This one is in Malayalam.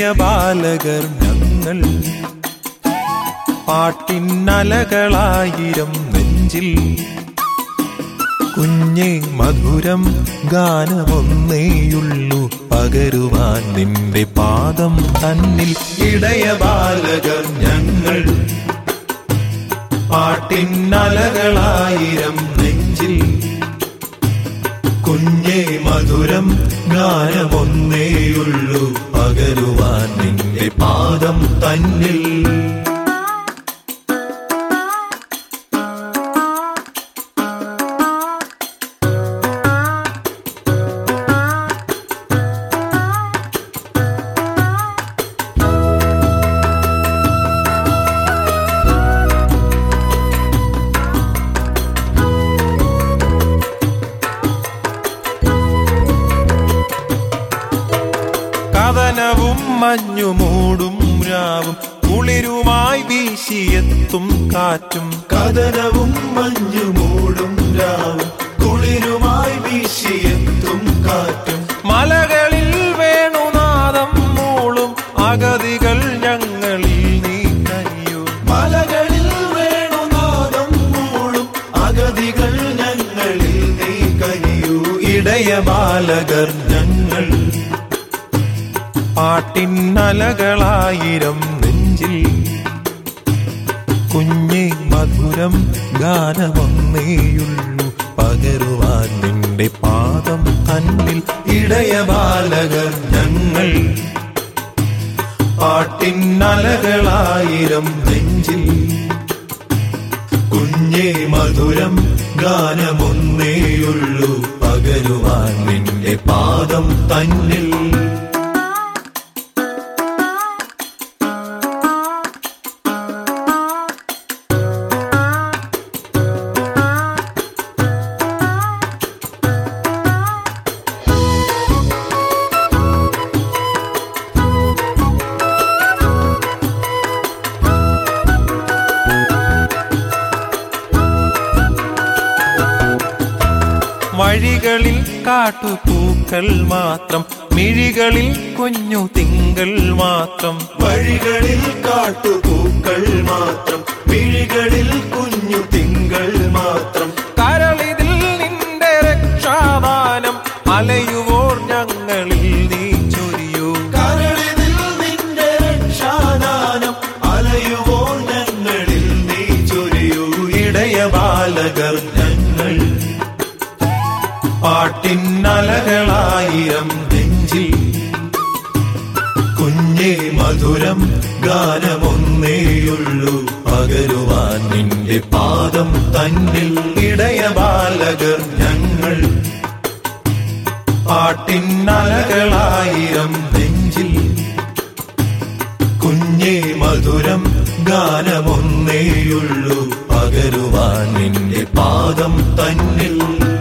ഇടയ ബാലകർ ഞങ്ങൾ പാട്ടിന്നലകളായിരം നെഞ്ചിൽ കുഞ്ഞെ മധുരം ഗാനമൊന്നേയുള്ളൂ പകരുവാൻ നിന്റെ പാദം തന്നിൽ ഇടയ ബാലകർ ഞങ്ങൾ പാട്ടിന്നലകളായിരം നെഞ്ചിൽ കുഞ്ഞെ മധുരം ഗാനമൊന്നേയുള്ളൂ പകരുവാൻ നിന്റെ പാദം തന്നിൽ കഥനവും മഞ്ഞുമൂടും രാവും കുളിരുമായി വീശിയെത്തും കാറ്റും കഥനവും മഞ്ഞുമൂടും രാവും കുളിരുമായി വീശിയെത്തും കാറ്റും മലകളിൽ വേണുനാദം മൂളും അഗതികൾ ഞങ്ങളിൽ നീ കനിയൂ മലകളിൽ വേണുനാദം മൂളും അഗതികൾ ഞങ്ങളിൽ നീ കനിയൂ ഇടയ ബാലകർ ഞങ്ങൾ പാട്ടിന്നലകളായിരം നെഞ്ചിൽ കുഞ്ഞെ മധുരം ഗാനമൊന്നേയുള്ളൂ പകരുവാൻ നിന്റെ പാദം തന്നിൽ ഇടയ ബാലകർ ഞങ്ങൾ പാട്ടിന്നലകളായിരം നെഞ്ചിൽ കുഞ്ഞെ മധുരം ഗാനമൊന്നേയുള്ളൂ പകരുവാൻ നിന്റെ പാദം തന്നിൽ വഴികളിൽ കാട്ടുപൂക്കൾ മാത്രം മിഴികളിൽ കുഞ്ഞു തിങ്കൾ മാത്രം വഴികളിൽ കാട്ടുപൂക്കൾ മാത്രം മിഴികളിൽ കുഞ്ഞു തിങ്കൾ മാത്രം കരളിതിൽ നിന്റെ രക്ഷാദാനം അലയുവോർ ഞങ്ങളിൽ നീ ചൊരിയൂ കരളിതിൽ നിന്റെ രക്ഷാദാനം അലയുവോർ ഞങ്ങളിൽ നീ ചൊരിയൂ ഇടയ ബാലകർ ഞങ്ങൾ പാട്ടിന്നലകളായിരം നെഞ്ചിൽ കുഞ്ഞെ മധുരം ഗാനമൊന്നേയുള്ളൂ പകരുവാൻ നിന്റെ പാദം തന്നിൽ ഇടയ ബാലകർ ഞങ്ങൾ പാട്ടിന്നലകളായിരം നെഞ്ചിൽ കുഞ്ഞെ മധുരം ഗാനമൊന്നേയുള്ളൂ പകരുവാൻ നിന്റെ പാദം തന്നിൽ